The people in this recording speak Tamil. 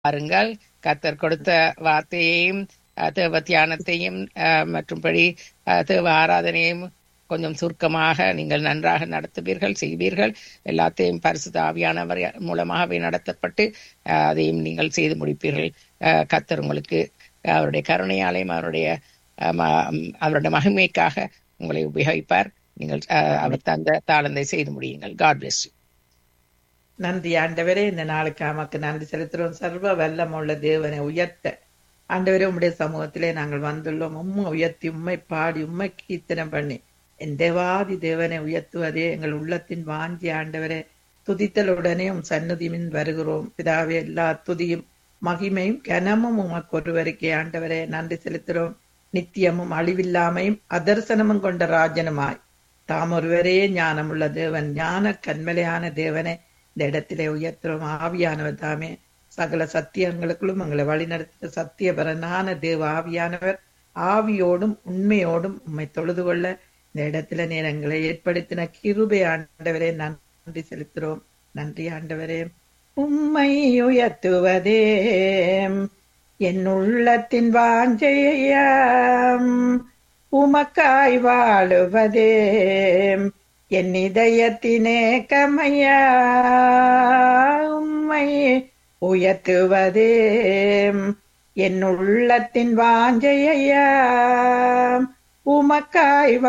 பாருங்கள் கத்தர் கொடுத்த வார்த்தையையும் அஹ், தேவ தியானத்தையும் அஹ், மற்றும்படி அஹ், தேவ ஆராதனையும் கொஞ்சம் சுருக்கமாக நீங்கள் நன்றாக நடத்துவீர்கள் செய்வீர்கள் எல்லாத்தையும் பரிசுத்த ஆவியானவர் மூலமாகவே நடத்தப்பட்டு அஹ், அதையும் நீங்கள் செய்து முடிப்பீர்கள் அஹ், கத்தர் உங்களுக்கு அவருடைய கருணையாலையும் அவருடைய அஹ், ம- அவருடைய மகிமைக்காக உங்களை உபயோகிப்பார் நீங்கள் அஹ், அவர் தந்த தாளந்தை செய்து முடியுங்கள் காட் பிளஸ் நன்றி ஆண்டவரே இந்த நாளுக்கு நமக்கு நன்றி செலுத்துறோம் சர்வ வல்லமுள்ள தேவனை உயர்த்த ஆண்டவரே உம்முடைய சமூகத்திலே நாங்கள் வந்துள்ளோம் உம்மை உயர்த்தி உம்மை பாடி உம்மை கீர்த்தனம் பண்ணி என் தேவாதி தேவனை உயர்த்துவதே எங்கள் உள்ளத்தின் வாஞ்சி ஆண்டவரே துதித்தலுடனே உம் சந்நிதியின் வருகிறோம் பிதாவே எல்லா துதியும் மகிமையும் கனமும் உமக்கு ஒருவருக்கே ஆண்டவரே நன்றி செலுத்துகிறோம் நித்தியமும் அழிவில்லாமையும் அதர்சனமும் கொண்ட ராஜனுமாய் தாம் ஒருவரே ஞானமுள்ள தேவன் ஞான கண்மலையான தேவனை இந்த இடத்திலே உயர்த்துறோம் ஆவியானவர் தாமே சகல சத்தியங்களுக்குள்ளும் எங்களை வழிநடத்த சத்தியபரனான தேவ ஆவியானவர் ஆவியோடும் உண்மையோடும் உம்மை தொழுது கொள்ள இந்த இடத்துல நீர் எங்களை ஏற்படுத்தின கிருபை ஆண்டவரே நன்றி செலுத்துறோம் நன்றி ஆண்டவரே உம்மை உயர்த்துவதே என் உள்ளத்தின் வாஞ்சையாம் உமக்காய் வாழுவதே என் இதயத்தினே கமையா உம்மை உயர்த்துவதே என் உள்ளத்தின் வாஞ்சையாம் உமக்காய்